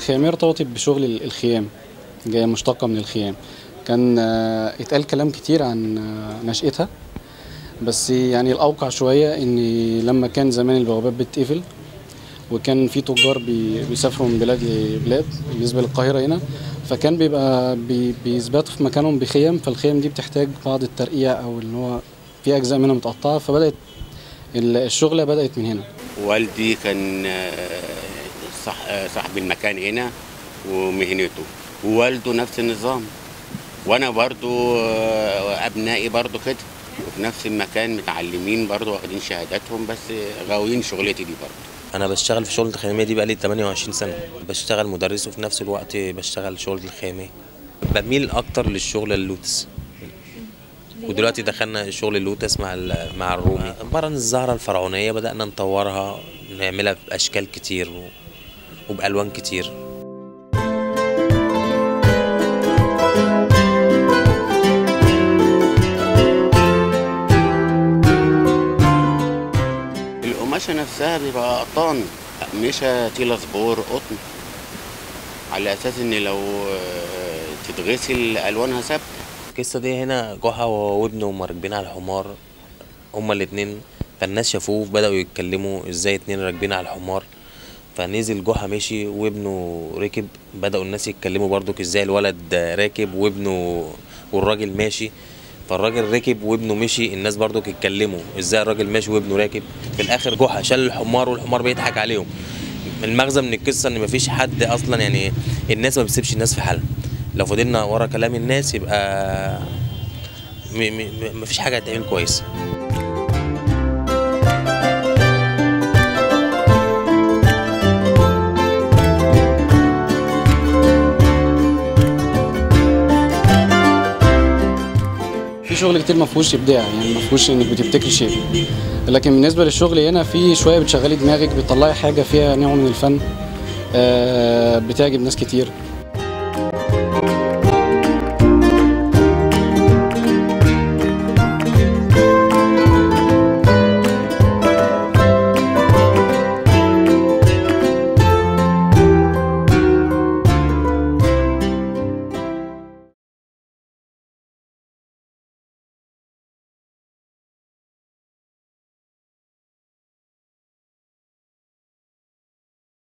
الخياميه ارتبطت بشغل ال- الخيام جايه مشتقه من الخيام كان آه، اتقال كلام كتير عن آه، نشأتها بس يعني الاوقع شويه ان لما كان زمان البوابات بتقفل وكان في تجار بي- بيسافروا من بلاد لبلاد بالنسبه للقاهره هنا فكان بيبقى بي بيثبتوا في مكانهم بخيم فالخيم دي بتحتاج بعض الترقيع او ان هو في اجزاء منها متقطعه فبدات ال- الشغله بدات من هنا والدي كان آه، صح آه، صاحب المكان هنا ومهنته ووالده نفس النظام وانا برضو آه، ابنائي برضو كده وفي نفس المكان متعلمين برضو واخدين شهاداتهم بس غاويين شغلتي دي برضو انا بشتغل في شغل الخياميه دي بقالي 28 سنه بشتغل مدرس وفي نفس الوقت بشتغل شغل الخياميه بميل اكتر للشغل اللوتس ودلوقتي دخلنا شغل اللوتس مع ال- مع الرومي عباره عن الزهره الفرعونيه بدانا نطورها نعملها باشكال كتير و- وبالوان كتير القماشة نفسها بيبقى قطان أقمشة تيلا سبور قطن على أساس إن لو آه، تتغسل ألوانها ثابتة القصه دي هنا جحا وابنه هما راكبين على الحمار هما الاتنين فالناس شافوه بدأوا يتكلموا ازاي اتنين راكبين على الحمار فنزل جحا مشي وابنه ركب بدأوا الناس يتكلموا برضك ازاي الولد راكب وابنه والراجل ماشي فالراجل ركب وابنه مشي الناس برضك يتكلموا ازاي الراجل ماشي وابنه راكب في الاخر جحا شال الحمار والحمار بيضحك عليهم المغزى من القصه ان مفيش حد اصلا يعني الناس ما بتسيبش الناس في حالها لو فضلنا ورا كلام الناس يبقى م- م- م- مفيش حاجه هتعمل كويس في شغل كتير ما فيهوش ابداع يعني ما فيهوش انك بتبتكري شيء لكن بالنسبه للشغل هنا في شويه بتشغلي دماغك بتطلعي حاجه فيها نوع من الفن آه، بتعجب ناس كتير